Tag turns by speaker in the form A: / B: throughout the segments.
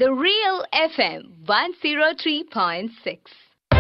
A: The Real FM 103.6.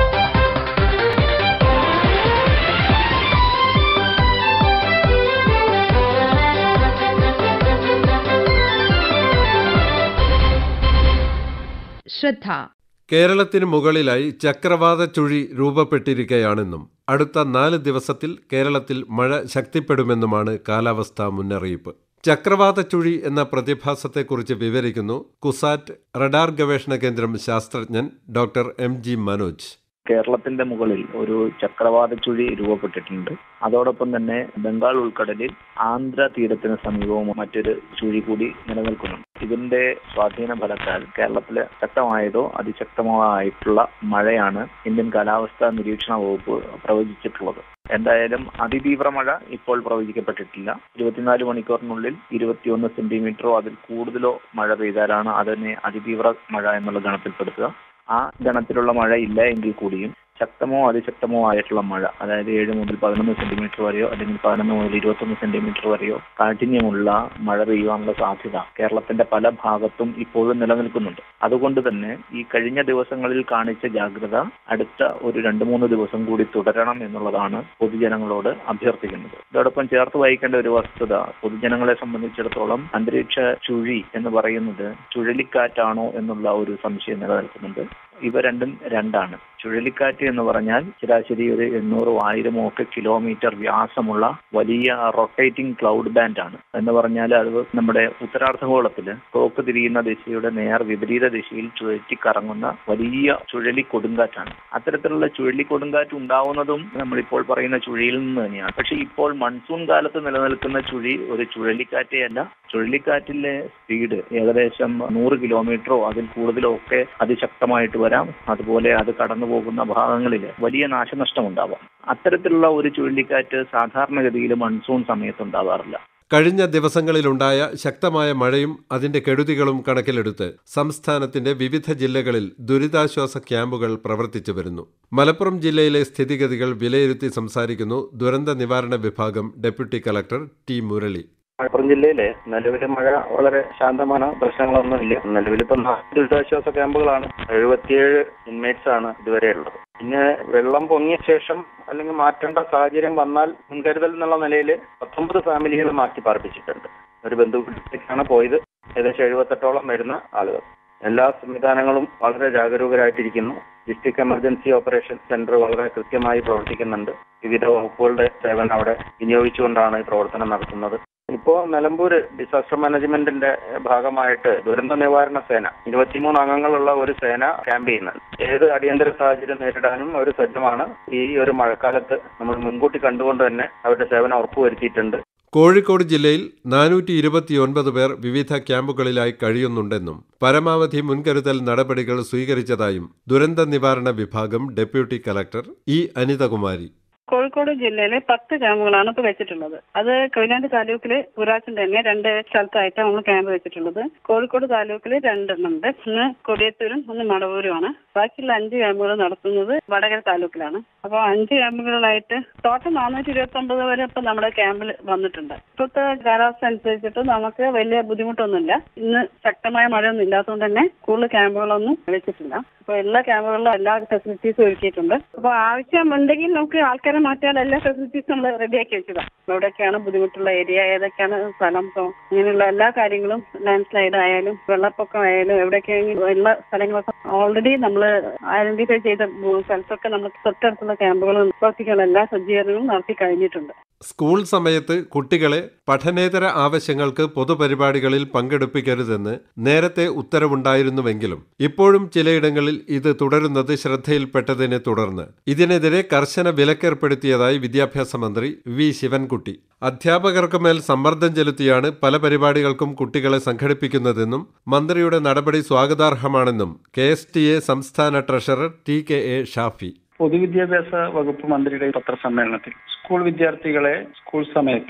B: ശ്രദ്ധ
C: കേരളത്തിന് മുകളിലായി ചക്രവാത ചുഴി രൂപപ്പെട്ടിരിക്കുകയാണെന്നും അടുത്ത നാല് ദിവസത്തിൽ കേരളത്തിൽ മഴ ശക്തിപ്പെടുമെന്നുമാണ് കാലാവസ്ഥാ മുന്നറിയിപ്പ് ചക്രവാത ചുഴി എന്ന പ്രതിഭാസത്തെക്കുറിച്ച് വിവരിക്കുന്നു കുസാറ്റ് റഡാർ ഗവേഷണ കേന്ദ്രം ശാസ്ത്രജ്ഞൻ ഡോക്ടർ എം ജി മനോജ്
D: കേരളത്തിന്റെ മുകളിൽ ഒരു ചക്രവാത ചുഴി രൂപപ്പെട്ടിട്ടുണ്ട് അതോടൊപ്പം തന്നെ ബംഗാൾ ഉൾക്കടലിൽ ആന്ധ്ര തീരത്തിന് സമീപവും മറ്റൊരു ചുഴി കൂടി നിലനിൽക്കുന്നുണ്ട് ഇതിന്റെ സ്വാധീന ഫലത്താൽ കേരളത്തിലെ ശക്തമായതോ അതിശക്തമോ ആയിട്ടുള്ള മഴയാണ് ഇന്ത്യൻ കാലാവസ്ഥാ നിരീക്ഷണ വകുപ്പ് പ്രവചിച്ചിട്ടുള്ളത് എന്തായാലും അതിതീവ്ര മഴ ഇപ്പോൾ പ്രവചിക്കപ്പെട്ടിട്ടില്ല ഇരുപത്തിനാല് മണിക്കൂറിനുള്ളിൽ ഇരുപത്തിയൊന്ന് സെന്റിമീറ്ററോ അതിൽ കൂടുതലോ മഴ പെയ്താലാണ് അതിനെ അതിതീവ്ര മഴ എന്നുള്ള ഗണത്തിൽപ്പെടുത്തുക ആ ഗണത്തിലുള്ള മഴ ഇല്ല എങ്കിൽ കൂടിയും ശക്തമോ അതിശക്തമോ ആയിട്ടുള്ള മഴ അതായത് ഏഴ് മുതൽ പതിനൊന്ന് സെന്റിമീറ്റർ വരെയോ അല്ലെങ്കിൽ പതിനൊന്ന് മുതൽ ഇരുപത്തൊന്ന് സെന്റിമീറ്റർ വരെയോ കാഠിന്യമുള്ള മഴ പെയ്യുവാനുള്ള സാധ്യത കേരളത്തിന്റെ പല ഭാഗത്തും ഇപ്പോഴും നിലനിൽക്കുന്നുണ്ട് അതുകൊണ്ട് തന്നെ ഈ കഴിഞ്ഞ ദിവസങ്ങളിൽ കാണിച്ച ജാഗ്രത അടുത്ത ഒരു രണ്ട് മൂന്ന് ദിവസം കൂടി തുടരണം എന്നുള്ളതാണ് പൊതുജനങ്ങളോട് അഭ്യർത്ഥിക്കുന്നത് ഇതോടൊപ്പം ചേർത്ത് വായിക്കേണ്ട ഒരു വസ്തുത പൊതുജനങ്ങളെ സംബന്ധിച്ചിടത്തോളം അന്തരീക്ഷ ചുഴി എന്ന് പറയുന്നത് ചുഴലിക്കാറ്റാണോ എന്നുള്ള ഒരു സംശയം നിലനിൽക്കുന്നുണ്ട് ഇവ രണ്ടും രണ്ടാണ് ചുഴലിക്കാറ്റ് എന്ന് പറഞ്ഞാൽ ശരാശരി ഒരു എണ്ണൂറോ ആയിരമോ ഒക്കെ കിലോമീറ്റർ വ്യാസമുള്ള വലിയ റൊട്ടേറ്റിംഗ് ക്ലൗഡ് ബാൻഡ് ആണ് എന്ന് പറഞ്ഞാൽ അത് നമ്മുടെ ഉത്തരാർദ്ധഗോളത്തില് തോക്ക് തിരിയുന്ന ദിശയുടെ നേർ വിപരീത ദിശയിൽ ചുഴറ്റി കറങ്ങുന്ന വലിയ ചുഴലി കൊടുങ്കാറ്റാണ് അത്തരത്തിലുള്ള ചുഴലി കൊടുങ്കാറ്റ് ഉണ്ടാവുന്നതും നമ്മളിപ്പോൾ പറയുന്ന ചുഴിയിൽ നിന്ന് തന്നെയാണ് പക്ഷെ ഇപ്പോൾ മൺസൂൺ കാലത്ത് നിലനിൽക്കുന്ന ചുഴി ഒരു ചുഴലിക്കാറ്റെയല്ല ചുഴലിക്കാറ്റിലെ സ്പീഡ് ഏകദേശം നൂറ് കിലോമീറ്ററോ അതിൽ കൂടുതലോ ഒക്കെ അതിശക്തമായിട്ട് വരാം അതുപോലെ അത് കടന്നു പോകുന്ന ഭാഗങ്ങളിൽ വലിയ നാശനഷ്ടം ഉണ്ടാവാം അത്തരത്തിലുള്ള ഒരു ചുഴലിക്കാറ്റ് സാധാരണഗതിയിൽ മൺസൂൺ സമയത്ത് ഉണ്ടാവാറില്ല
C: കഴിഞ്ഞ ദിവസങ്ങളിലുണ്ടായ ശക്തമായ മഴയും അതിന്റെ കെടുതികളും കണക്കിലെടുത്ത് സംസ്ഥാനത്തിന്റെ വിവിധ ജില്ലകളിൽ ദുരിതാശ്വാസ ക്യാമ്പുകൾ പ്രവർത്തിച്ചു വരുന്നു മലപ്പുറം ജില്ലയിലെ സ്ഥിതിഗതികൾ വിലയിരുത്തി സംസാരിക്കുന്നു ദുരന്ത നിവാരണ വിഭാഗം deputy collector T Murali
E: Malappuram ജില്ലയിലെ നിലവിലെ മഴ വളരെ ശാന്തമാണ് പ്രശ്നങ്ങളൊന്നുമില്ല നിലവിൽ ഇപ്പം നാല് ദുരിതാശ്വാസ ക്യാമ്പുകളാണ് എഴുപത്തിയേഴ് ഇൻമേറ്റ്സ് ആണ് ഇതുവരെ ഉള്ളത് പിന്നെ വെള്ളം പൊങ്ങിയ ശേഷം അല്ലെങ്കിൽ മാറ്റേണ്ട സാഹചര്യം വന്നാൽ മുൻകരുതൽ എന്നുള്ള നിലയിൽ പത്തൊമ്പത് ഫാമിലികൾ മാറ്റി പാർപ്പിച്ചിട്ടുണ്ട് ഒരു ബന്ധുവീട്ടിലേക്കാണ് പോയത് ഏകദേശം എഴുപത്തെട്ടോളം വരുന്ന ആളുകൾ എല്ലാ സംവിധാനങ്ങളും വളരെ ജാഗരൂകരായിട്ടിരിക്കുന്നു ഡിസ്ട്രിക്ട് എമർജൻസി ഓപ്പറേഷൻ സെന്റർ വളരെ കൃത്യമായി പ്രവർത്തിക്കുന്നുണ്ട് വിവിധ വകുപ്പുകളുടെ സേവനം അവിടെ വിനിയോഗിച്ചുകൊണ്ടാണ് ഈ പ്രവർത്തനം നടത്തുന്നത് ഇപ്പോൾ നിലമ്പൂർ ഡിസാസ്റ്റർ മാനേജ്മെന്റിന്റെ ഭാഗമായിട്ട് ദുരന്ത നിവാരണ സേന ഇരുപത്തിമൂന്ന് അംഗങ്ങളുള്ള ഒരു സേന ക്യാമ്പ് ചെയ്യുന്നുണ്ട് ഏത് അടിയന്തര സാഹചര്യം നേരിടാനും അവർ സജ്ജമാണ് ഈ ഒരു മഴക്കാലത്ത് നമ്മൾ മുൻകൂട്ടി കണ്ടുകൊണ്ട് തന്നെ അവരുടെ സേവനം ഉറപ്പുവരുത്തിയിട്ടുണ്ട്
C: കോഴിക്കോട് ജില്ലയിൽ നാനൂറ്റി ഇരുപത്തിയൊൻപത് പേർ വിവിധ ക്യാമ്പുകളിലായി കഴിയുന്നുണ്ടെന്നും പരമാവധി മുൻകരുതൽ നടപടികൾ സ്വീകരിച്ചതായും ദുരന്ത നിവാരണ വിഭാഗം deputy collector E Anithakumari
F: Kozhikode ജില്ലയിലെ പത്ത് ക്യാമ്പുകളാണ് ഇപ്പോൾ വെച്ചിട്ടുള്ളത് അത് കൊയിലാണ്ടി താലൂക്കില് പുരാച്ചൻ തന്നെ രണ്ട് സ്ഥലത്തായിട്ടാണ് നമ്മൾ ക്യാമ്പ് വെച്ചിട്ടുള്ളത് കോഴിക്കോട് താലൂക്കിൽ രണ്ടെണ്ണം ഉണ്ട് ഒന്ന് കൊടിയത്തൂരും ഒന്ന് മടവൂരുമാണ് ബാക്കിയുള്ള അഞ്ച് ക്യാമ്പുകൾ നടത്തുന്നത് വടകര താലൂക്കിലാണ് അപ്പോൾ അഞ്ച് ക്യാമ്പുകളിലായിട്ട് ടോട്ടൽ നാനൂറ്റി ഇരുപത്തി ഒമ്പത് വരെ ഇപ്പം നമ്മുടെ ക്യാമ്പിൽ വന്നിട്ടുണ്ട് ഇപ്പോഴത്തെ കാലാവസ്ഥ അനുസരിച്ചിട്ട് നമുക്ക് വലിയ ബുദ്ധിമുട്ടൊന്നുമില്ല ഇന്ന് ശക്തമായ മഴയൊന്നും ഇല്ലാത്തതുകൊണ്ട് തന്നെ കൂടുതൽ ക്യാമ്പുകളൊന്നും വെച്ചിട്ടില്ല അപ്പോൾ എല്ലാ ക്യാമ്പുകളിലും എല്ലാ ഫെസിലിറ്റീസും ഒരുക്കിയിട്ടുണ്ട് അപ്പോൾ ആവശ്യമുണ്ടെങ്കിൽ നമുക്ക് ആൾക്കാരെ മാറ്റാൻ എല്ലാ ഫെസിലിറ്റീസും നമ്മൾ റെഡിയാക്കി വെച്ചതാണ് എവിടെയൊക്കെയാണ് ബുദ്ധിമുട്ടുള്ള ഏരിയ ഏതൊക്കെയാണ് സ്ഥലം സോ അങ്ങനെയുള്ള എല്ലാ കാര്യങ്ങളും ലാൻഡ് സ്ലൈഡ് ആയാലും വെള്ളപ്പൊക്കം ആയാലും എവിടെയൊക്കെയെങ്കിലും ഉള്ള സ്ഥലങ്ങളൊക്കെ ഓൾറെഡി നമ്മൾ ഐഡന്റിഫൈ ചെയ്ത സ്ഥലത്തൊക്കെ നമ്മൾ തൊട്ടടുത്തുള്ള ക്യാമ്പുകളും പ്രവർത്തിക്കാനുള്ള എല്ലാ സജ്ജീകരണങ്ങളും നടത്തി കഴിഞ്ഞിട്ടുണ്ട്
C: സ്കൂൾ സമയത്ത് കുട്ടികളെ പഠനേതര ആവശ്യങ്ങൾക്ക് പൊതുപരിപാടികളിൽ പങ്കെടുപ്പിക്കരുതെന്ന് നേരത്തെ ഉത്തരവുണ്ടായിരുന്നുവെങ്കിലും ഇപ്പോഴും ചിലയിടങ്ങളിൽ ഇത് തുടരുന്നത് ശ്രദ്ധയിൽപ്പെട്ടതിനെ തുടർന്ന് ഇതിനെതിരെ കർശന വിലക്കേർപ്പെടുത്തിയതായി വിദ്യാഭ്യാസ മന്ത്രി വി ശിവൻകുട്ടി അധ്യാപകർക്ക് മേൽ സമ്മർദ്ദം ചെലുത്തിയാണ് പല പരിപാടികൾക്കും കുട്ടികളെ സംഘടിപ്പിക്കുന്നതെന്നും മന്ത്രിയുടെ നടപടി സ്വാഗതാർഹമാണെന്നും കെ എസ് ടി എ സംസ്ഥാന treasurer T K A Shafi
G: പൊതുവിദ്യാഭ്യാസ വകുപ്പ് മന്ത്രിയുടെ പത്രസമ്മേളനത്തിൽ സ്കൂൾ വിദ്യാർത്ഥികളെ സ്കൂൾ സമയത്ത്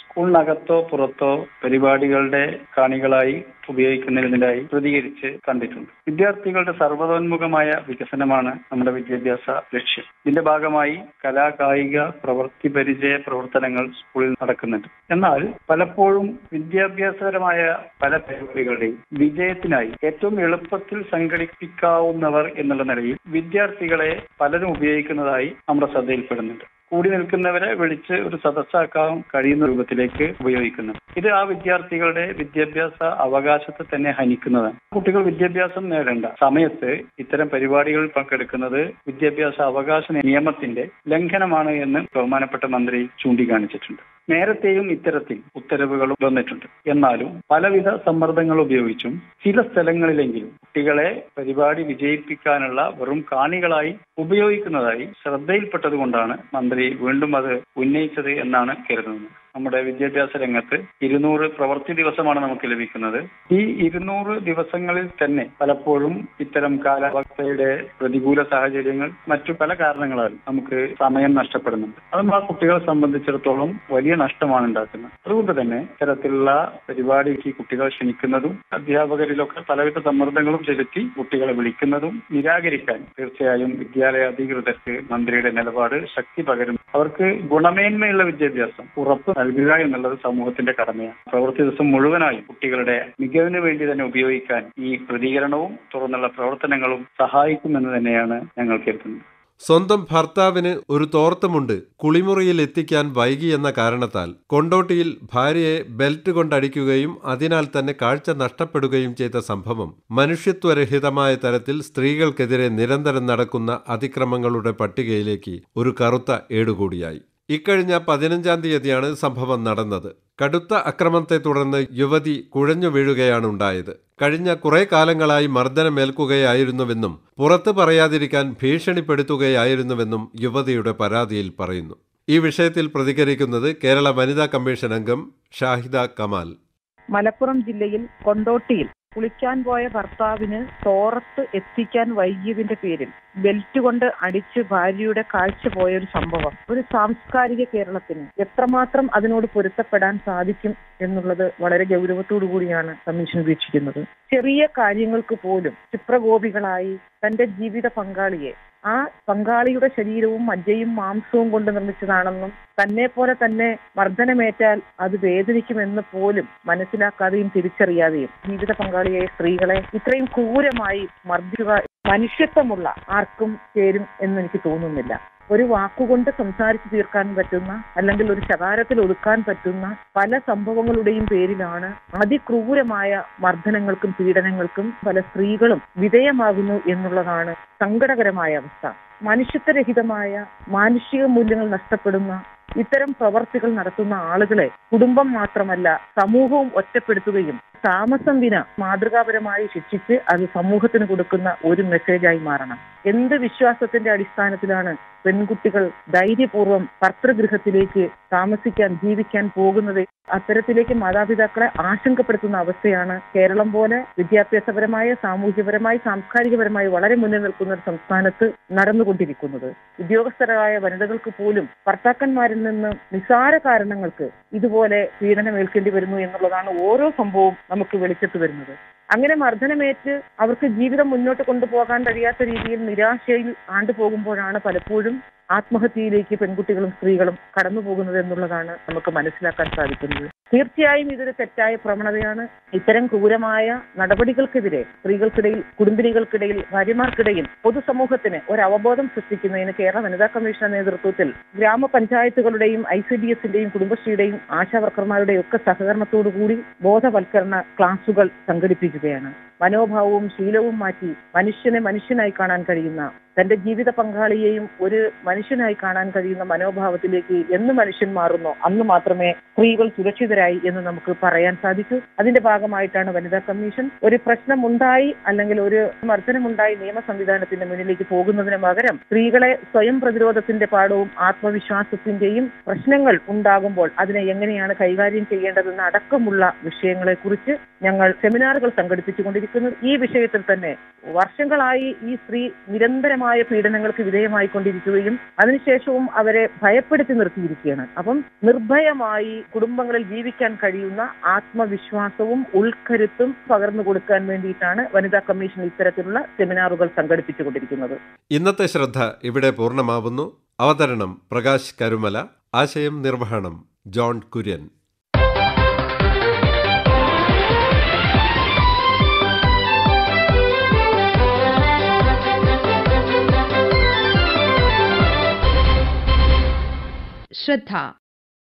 A: സ്കൂളിനകത്തോ പുറത്തോ പരിപാടികളുടെ കാണികളായി ഉപയോഗിക്കുന്നതിനായി പ്രതികരിച്ച് കണ്ടിട്ടുണ്ട് വിദ്യാർത്ഥികളുടെ സർവതോന്മുഖമായ വികസനമാണ് നമ്മുടെ വിദ്യാഭ്യാസ ലക്ഷ്യം ഇതിന്റെ ഭാഗമായി കലാ കായിക പ്രവൃത്തി പരിചയ പ്രവർത്തനങ്ങൾ സ്കൂളിൽ നടക്കുന്നുണ്ട് എന്നാൽ പലപ്പോഴും വിദ്യാഭ്യാസപരമായ പല പരിപാടികളുടെയും വിജയത്തിനായി ഏറ്റവും എളുപ്പത്തിൽ സംഘടിപ്പിക്കാവുന്നവർ എന്നുള്ള നിലയിൽ വിദ്യാർത്ഥികളെ പലരും ഉപയോഗിക്കുന്നതായി നമ്മുടെ ശ്രദ്ധയിൽപ്പെടുന്നുണ്ട് കൂടി നിൽക്കുന്നവരെ വിളിച്ച് ഒരു സദസ്സാക്കാൻ കഴിയുന്ന രൂപത്തിലേക്ക് ഉപയോഗിക്കുന്നു ഇത് ആ വിദ്യാർത്ഥികളുടെ വിദ്യാഭ്യാസ അവകാശത്തെ തന്നെ ഹനിക്കുന്നതാണ് കുട്ടികൾ വിദ്യാഭ്യാസം നേടേണ്ട സമയത്ത് ഇത്തരം പരിപാടികളിൽ പങ്കെടുക്കുന്നത് വിദ്യാഭ്യാസ അവകാശ നിയമത്തിന്റെ ലംഘനമാണ് എന്ന് ബഹുമാനപ്പെട്ട മന്ത്രി ചൂണ്ടിക്കാണിച്ചിട്ടുണ്ട് നേരത്തെയും ഇത്തരത്തിൽ ഉത്തരവുകൾ വന്നിട്ടുണ്ട് എന്നാലും പലവിധ സമ്മർദ്ദങ്ങൾ ഉപയോഗിച്ചും ചില സ്ഥലങ്ങളിലെങ്കിലും കുട്ടികളെ പരിപാടി വിജയിപ്പിക്കാനുള്ള വെറും കാണികളായി ഉപയോഗിക്കുന്നതായി ശ്രദ്ധയിൽപ്പെട്ടതുകൊണ്ടാണ് മന്ത്രി വീണ്ടും അത് ഉന്നയിച്ചത് എന്നാണ് കരുതുന്നത് നമ്മുടെ വിദ്യാഭ്യാസ രംഗത്ത് ഇരുന്നൂറ് പ്രവൃത്തി ദിവസമാണ് നമുക്ക് ലഭിക്കുന്നത് ഈ ഇരുന്നൂറ് ദിവസങ്ങളിൽ തന്നെ പലപ്പോഴും ഇത്തരം കാലാവസ്ഥയുടെ പ്രതികൂല സാഹചര്യങ്ങൾ മറ്റു പല കാരണങ്ങളാൽ നമുക്ക് സമയം നഷ്ടപ്പെടുന്നുണ്ട് അതും ആ കുട്ടികളെ സംബന്ധിച്ചിടത്തോളം വലിയ നഷ്ടമാണ് ഉണ്ടാക്കുന്നത് അതുകൊണ്ട് തന്നെ ഇത്തരത്തിലുള്ള പരിപാടിക്ക് കുട്ടികളെ ക്ഷണിക്കുന്നതും അധ്യാപകരിലൊക്കെ പലവിധ സമ്മർദ്ദങ്ങളും ചെലുത്തി കുട്ടികളെ വിളിക്കുന്നതും നിരാകരിക്കാൻ തീർച്ചയായും വിദ്യാലയ അധികൃതർക്ക് മന്ത്രിയുടെ നിലപാട് ശക്തി പകരും അവർക്ക് ഗുണമേന്മയുള്ള വിദ്യാഭ്യാസം ഉറപ്പ് നൽകുക എന്നുള്ളത് സമൂഹത്തിന്റെ കടമയാണ് പ്രവൃത്തി ദിവസം മുഴുവനായും കുട്ടികളുടെ മികവിന് വേണ്ടി തന്നെ ഉപയോഗിക്കാൻ ഈ പ്രതികരണവും തുറന്നുള്ള പ്രവർത്തനങ്ങളും സഹായിക്കുമെന്ന് തന്നെയാണ് ഞങ്ങൾ കരുതുന്നത്
C: സ്വന്തം ഭർത്താവിന് ഒരു തോർത്തുമുണ്ട് കുളിമുറിയിൽ എത്തിക്കാൻ വൈകി എന്ന കാരണത്താൽ കൊണ്ടോട്ടിയിൽ ഭാര്യയെ ബെൽറ്റ് കൊണ്ടടിക്കുകയും അതിനാൽ തന്നെ കാഴ്ച നഷ്ടപ്പെടുകയും ചെയ്ത സംഭവം മനുഷ്യത്വരഹിതമായ തരത്തിൽ സ്ത്രീകൾക്കെതിരെ നിരന്തരം നടക്കുന്ന അതിക്രമങ്ങളുടെ പട്ടികയിലേക്ക് ഒരു കറുത്ത ഏടുകൂടിയായി ഇക്കഴിഞ്ഞ പതിനഞ്ചാം തീയതിയാണ് സംഭവം നടന്നത് കടുത്ത അക്രമത്തെ തുടർന്ന് യുവതി കുഴഞ്ഞു വീഴുകയാണ് ഉണ്ടായത് കഴിഞ്ഞ കുറെ കാലങ്ങളായി മർദ്ദനമേൽക്കുകയായിരുന്നുവെന്നും പുറത്തു പറയാതിരിക്കാൻ ഭീഷണിപ്പെടുത്തുകയായിരുന്നുവെന്നും യുവതിയുടെ പരാതിയിൽ പറയുന്നു ഈ വിഷയത്തിൽ പ്രതികരിക്കുന്നത് കേരള വനിതാ കമ്മീഷൻ അംഗം ഷാഹിദ കമാൽ
B: മലപ്പുറം ജില്ലയിൽ കൊണ്ടോട്ടിയിൽ കുളിക്കാൻ പോയ ഭർത്താവിന് തോറത്ത് എത്തിക്കാൻ വൈകിയതിന്റെ പേരിൽ ബെൽറ്റ് കൊണ്ട് അടിച്ച് ഭാര്യയുടെ കാഴ്ച പോയ ഒരു സംഭവം ഒരു സാംസ്കാരിക കേരളത്തിന് എത്രമാത്രം അതിനോട് പൊരുത്തപ്പെടാൻ സാധിക്കും എന്നുള്ളത് വളരെ ഗൗരവത്തോടു കൂടിയാണ് കമ്മീഷൻ വീക്ഷിക്കുന്നത് ചെറിയ കാര്യങ്ങൾക്ക് പോലും ചിത്രഗോപികളായി തന്റെ ജീവിത പങ്കാളിയെ ആ പങ്കാളിയുടെ ശരീരവും മജ്ജയും മാംസവും കൊണ്ട് നിർമ്മിച്ചതാണെന്നും തന്നെ പോലെ തന്നെ മർദ്ദനമേറ്റാൽ അത് വേദനിക്കുമെന്ന് പോലും മനസ്സിലാക്കാതെയും തിരിച്ചറിയാതെയും ജീവിത പങ്കാളിയായ സ്ത്രീകളെ ഇത്രയും ക്രൂരമായി മർദ്ദിക്കുക മനുഷ്യത്വമുള്ള ആർക്കും ചേരും എന്ന് എനിക്ക് തോന്നുന്നില്ല ഒരു വാക്കുകൊണ്ട് സംസാരിച്ചു തീർക്കാൻ പറ്റുന്ന അല്ലെങ്കിൽ ഒരു ശകാരത്തിൽ ഒതുക്കാൻ പറ്റുന്ന പല സംഭവങ്ങളുടെയും പേരിലാണ് അതിക്രൂരമായ മർദ്ദനങ്ങൾക്കും പീഡനങ്ങൾക്കും പല സ്ത്രീകളും വിധേയമാകുന്നു എന്നുള്ളതാണ് സങ്കടകരമായ അവസ്ഥ മനുഷ്യത്വരഹിതമായ മാനുഷിക മൂല്യങ്ങൾ നഷ്ടപ്പെടുന്ന ഇത്തരം പ്രവർത്തികൾ നടത്തുന്ന ആളുകളെ കുടുംബം മാത്രമല്ല സമൂഹവും ഒറ്റപ്പെടുത്തുകയും താമസം വിന മാതൃകാപരമായി ശിക്ഷിച്ച് അത് സമൂഹത്തിന് കൊടുക്കുന്ന ഒരു മെസ്സേജായി മാറണം എന്ത് വിശ്വാസത്തിന്റെ അടിസ്ഥാനത്തിലാണ് പെൺകുട്ടികൾ ധൈര്യപൂർവ്വം ഭർത്തൃഗൃഹത്തിലേക്ക് താമസിക്കാൻ ജീവിക്കാൻ പോകുന്നത് അത്തരത്തിലേക്ക് മാതാപിതാക്കളെ ആശങ്കപ്പെടുത്തുന്ന അവസ്ഥയാണ് കേരളം പോലെ വിദ്യാഭ്യാസപരമായ സാമൂഹ്യപരമായി സാംസ്കാരികപരമായി വളരെ മുന്നിൽ നിൽക്കുന്ന ഒരു സംസ്ഥാനത്ത് നടന്നുകൊണ്ടിരിക്കുന്നത് ഉദ്യോഗസ്ഥരായ വനിതകൾക്ക് പോലും ഭർത്താക്കന്മാരിൽ നിന്ന് നിസാര കാരണങ്ങൾക്ക് ഇതുപോലെ പീഡനം ഏൽക്കേണ്ടി വരുന്നു എന്നുള്ളതാണ് ഓരോ സംഭവവും നമുക്ക് വെളിച്ചത്ത് വരുന്നത് അങ്ങനെ മർദ്ദനമേറ്റ് അവർക്ക് ജീവിതം മുന്നോട്ട് കൊണ്ടുപോകാൻ കഴിയാത്ത രീതിയിൽ നിരാശയിൽ ആണ്ടുപോകുമ്പോഴാണ് പലപ്പോഴും ആത്മഹത്യയിലേക്ക് പെൺകുട്ടികളും സ്ത്രീകളും കടന്നു പോകുന്നത് എന്നുള്ളതാണ് നമുക്ക് മനസ്സിലാക്കാൻ സാധിക്കുന്നത് തീർച്ചയായും ഇതൊരു തെറ്റായ പ്രവണതയാണ് ഇത്തരം ക്രൂരമായ നടപടികൾക്കെതിരെ സ്ത്രീകൾക്കിടയിൽ കുടുംബിനികൾക്കിടയിൽ ഭാര്യമാർക്കിടയിൽ പൊതുസമൂഹത്തിന് ഒരു അവബോധം സൃഷ്ടിക്കുന്നതിന് കേരള വനിതാ കമ്മീഷന്റെ നേതൃത്വത്തിൽ ഗ്രാമപഞ്ചായത്തുകളുടെയും ഐ സി ഡി എസിന്റെയും കുടുംബശ്രീയുടെയും ആശാവർക്കർമാരുടെയും ഒക്കെ സഹകരണത്തോടു കൂടി ബോധവൽക്കരണ ക്ലാസുകൾ സംഘടിപ്പിക്കുകയാണ് മനോഭാവവും ശീലവും മാറ്റി മനുഷ്യനെ മനുഷ്യനായി കാണാൻ കഴിയുന്ന തന്റെ ജീവിത പങ്കാളിയെയും ഒരു മനുഷ്യനായി കാണാൻ കഴിയുന്ന മനോഭാവത്തിലേക്ക് എന്ന് മനുഷ്യൻ മാറുന്നോ അന്ന് മാത്രമേ സ്ത്രീകൾ സുരക്ഷിതരായി എന്ന് നമുക്ക് പറയാൻ സാധിക്കൂ അതിന്റെ ഭാഗമായിട്ടാണ് വനിതാ കമ്മീഷൻ ഒരു പ്രശ്നമുണ്ടായി അല്ലെങ്കിൽ ഒരു മർദ്ദനമുണ്ടായി നിയമ സംവിധാനത്തിന്റെ മുന്നിലേക്ക് പോകുന്നതിന് പകരം സ്ത്രീകളെ സ്വയം പ്രതിരോധത്തിന്റെ പാഠവും ആത്മവിശ്വാസത്തിന്റെയും പ്രശ്നങ്ങൾ ഉണ്ടാകുമ്പോൾ അതിനെ എങ്ങനെയാണ് കൈകാര്യം ചെയ്യേണ്ടതെന്ന് അടക്കമുള്ള വിഷയങ്ങളെ കുറിച്ച് ഞങ്ങൾ സെമിനാറുകൾ സംഘടിപ്പിച്ചുകൊണ്ടിരിക്കുന്നു ഈ വിഷയത്തിൽ തന്നെ വർഷങ്ങളായി ഈ സ്ത്രീ നിരന്തരമായി ക്രൂരമായ പീഡനങ്ങൾക്ക് വിധേയമായിക്കൊണ്ടിരിക്കുകയും അതിനുശേഷവും അവരെ ഭയപ്പെടുത്തി നിർത്തിയിരിക്കുകയാണ് അപ്പം നിർഭയമായി കുടുംബങ്ങളിൽ ജീവിക്കാൻ കഴിയുന്ന ആത്മവിശ്വാസവും ഉൾക്കരുത്തും പകർന്നു കൊടുക്കാൻ വേണ്ടിയിട്ടാണ് വനിതാ കമ്മീഷൻ ഇത്തരത്തിലുള്ള സെമിനാറുകൾ സംഘടിപ്പിച്ചുകൊണ്ടിരിക്കുന്നത്
C: ഇന്നത്തെ ശ്രദ്ധ ഇവിടെ പൂർണ്ണമാവുന്നു അവതരണം പ്രകാശ് കരുമല ആശയം നിർവഹണം ജോൺ കുര്യൻ
G: ശ്രദ്ധ